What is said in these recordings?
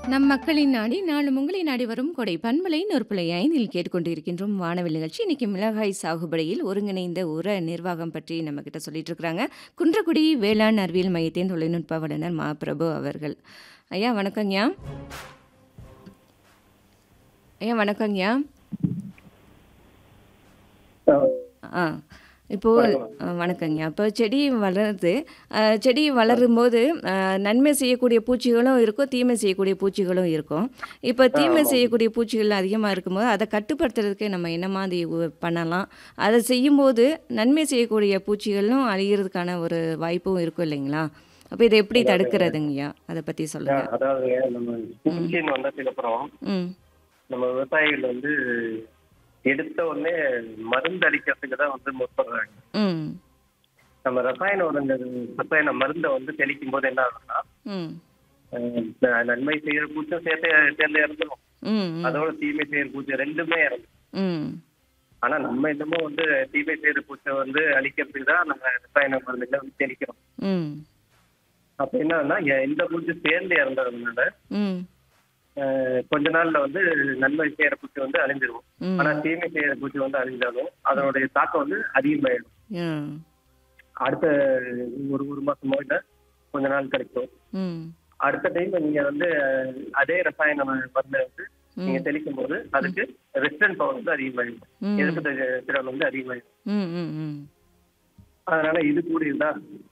நம் மக்களின் நாடி நாளும் உங்களை நாடி வரும் கொடை பண்பலை நொற்புலை ஐந்தில் கேட்டுக்கொண்டிருக்கின்றோம் வானவில் நிகழ்ச்சி இன்னைக்கு மிளகாய் சாகுபடியில் ஒருங்கிணைந்த உர நிர்வாகம் பற்றி நம்ம கிட்ட சொல்லிட்டு இருக்கிறாங்க குன்றக்குடி வேளாண் அறிவியல் மையத்தின் தொழில்நுட்ப வல்லுநர் மா பிரபு அவர்கள் ஐயா வணக்கங்கய்யா ஐயா வணக்கங்கய்யா ஆ இப்போ அ, வணக்கங்கய்யா இப்போ செடி வளருது அ, செடி வளரும்போது அ, நன்மை செய்யக்கூடிய பூச்சிகளும் இருக்கும் தீமை செய்யக்கூடிய பூச்சிகளும் இருக்கும் இப்போ தீமை செய்யக்கூடிய பூச்சிகள் அதிகமாக இருக்கும்போது அதை கட்டுப்படுத்துறதுக்கு நம்ம என்ன மாதிரி உ- பண்ணலாம் அதை செய்யும்போது நன்மை செய்யக்கூடிய பூச்சிகளும் அழிகிறதுக்கான ஒரு வாய்ப்பும் இருக்கும் இல்லைங்களா அப்போ இதை எப்படி தடுக்கிறதுங்கய்யா அதை பற்றி சொல்லுங்க அதாவது நம்ம பூச்சின்னு வந்ததுக்கு அப்புறம் ம் நம்ம விவசாயிகள் வந்து எடுத்த உடனே மருந்து அடிக்கிறதுக்கு தான் வந்து முற்படுறாங்க ம் நம்ம ரசாயன உரங்கள் ரசாயன மருந்தை வந்து தெளிக்கும் போது என்ன ஆகுதுன்னா ம் அஹ், நன்மை செய்யற பூச்சும் சேர்த்து சேர்ந்து இறந்துடும் ம் ம் அதோட தீமை செய்யற பூச்சி ரெண்டுமே இறந்துடும் ம் ஆனா நம்ம இன்னமும் வந்து தீமை செய்யற பூச்சை வந்து அழிக்கிறதுக்கு தான் நம்ம ரசாயன மருந்துகளை வந்து தெளிக்கிறோம் ம் அப்ப என்னன்னா எந்த பூச்சி சேர்ந்து இறந்ததுனால ம் அஹ், கொஞ்ச நாள்ல வந்து நன்மை செய்யற பூச்சி வந்து அழிஞ்சிரும் ம் ஆனா தீமை செய்யற பூச்சி வந்து அழிஞ்சாலும் அதனுடைய தாக்கம் வந்து அதிகமாயிடும் ம் அடுத்த ஒரு ஒரு மாசமோ இல்ல கொஞ்ச நாள் கிடைக்கும் ம் அடுத்த டைம் நீங்க வந்து அஹ், அதே ரசாயன மருந்தை வந்து நீங்க தெளிக்கும் போது அதுக்கு ரெசிஸ்டன்ட் பவர் வந்து அதிகமாயிடும் ம். எதிர்ப்பு தி- திறன் வந்து அதிகமாயிடும் ம் ம் ம் அதனால இது கூட இருந்தா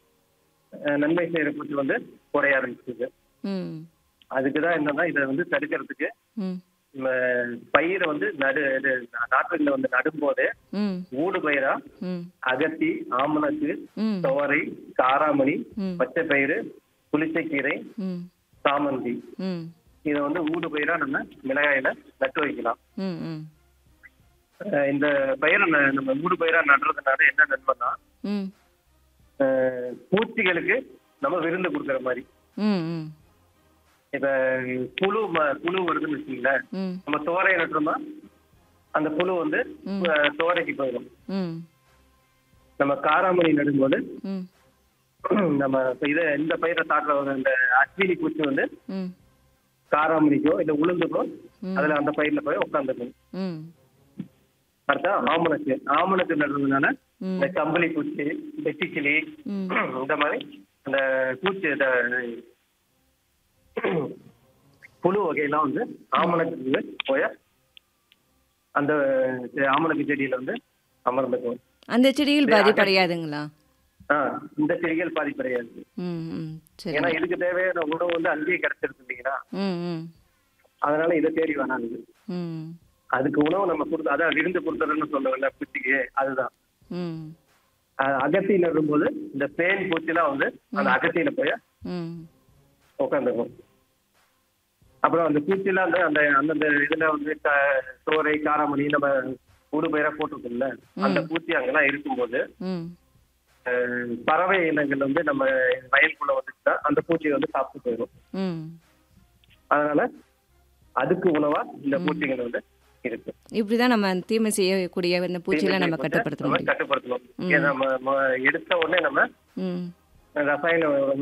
அஹ், நன்மை செய்யற பூச்சி வந்து குறைய ஆரம்பிச்சுது ம் அதுக்குதான் என்னன்னா இதை வந்து தடுக்கிறதுக்கு ம் நம்ம பயிரை வந்து நடு இது நாட்டுல வந்து நடும்போதே ம் ஊடு பயிரா ம் அகத்தி ஆமணக்கு ம் துவரை காராமணி ம். பச்சை பயிறு புளிச்சக்கீரை ம் சாமந்தி ம் இதை வந்து ஊடு பயிரா நம்ம மிளகாயில நட்டு வைக்கலாம் ம் ம் அஹ் இந்த பயிரை ந- நம்ம ஊடு பயிரா நடுறதுனால என்ன நன்மைன்னா ம் அஹ் பூச்சிகளுக்கு நம்ம விருந்து கொடுக்குற மாதிரி ம் ம் இப்ப புழு ம- புழு வருதுன்னு வச்சுங்களேன் ம் நம்ம துவரையை நட்டுறோம்னா அந்த புழு வந்து ம். அஹ், துவரைக்கு போயிடும் ம் நம்ம காராமணி நடும்போது ம் நம்ம இப்ப இதை இந்த பயிரை தாக்குற ஒரு இந்த அஸ்வினி பூச்சி வந்து ம் காராமணிக்கோ இல்ல உளுந்துக்கோ ம். அதுல அந்த பயிர்ல போய் உட்காந்துக்கும் ம் அடுத்தா ஆமணக்கு ஆமணக்கு நடுறதுனால ம். இந்த கம்பளி பூச்சி வெட்டிக்கிளி ம். இந்த மாதிரி அந்த பூச்சி இந்த புழு வகையெல்லாம் வந்து ஆமணக்கு போய் அந்த ஆமணக்கு செடியில வந்து அமர்ந்துக்கும் அந்த செடிகள் பாதிப்படையாதுங்களா ஆ இந்த செடிகள் பாதிப்படையாது ம் ம் சரி ஏன்னா இதுக்கு தேவையான உணவு வந்து அங்கேயே கிடைச்சிருக்கு இல்லைங்களா ம் ம் அதனால இதை தேடி வேணாங்க ம் அதுக்கு உணவு நம்ம கொடுத்து அதான் விருந்து கொடுத்துறதுன்னு சொல்லுவோம்ல பூச்சிக்கு அதுதான் ம் அஹ் அகத்தி நடும்போது இந்த பேன் பூச்சிலாம் வந்து அந்த அகத்தியில போய் ம் உட்காந்துக்கும் அப்புறம் அந்த பூச்சிலாம் அந்த அந்த அந்தந்த இதுல வந்து க- சோறை காராமணி நம்ம ஊடு பயிரா போட்டிருக்கோம்ல அந்த பூச்சி அங்கெல்லாம் இருக்கும்போது ம் அஹ், பறவை இனங்கள் வந்து நம்ம வயலுக்குள்ள வந்துச்சுன்னா அந்த பூச்சியை வந்து சாப்பிட்டு போயிடும் ம் அதனால அதுக்கு உணவா இந்த பூச்சிகள் வந்து இருக்கு இப்படி தான் நம்ம தீமை செய்யக்கூடிய இந்த பூச்சிகளை நம்ம தீமை கட்டுப்படுத்த நம்ம முடியும் கட்டுப்படுத்தணும் ஏன்னா நம்ம ம- எடுத்த உடனே நம்ம ம் ரசாயன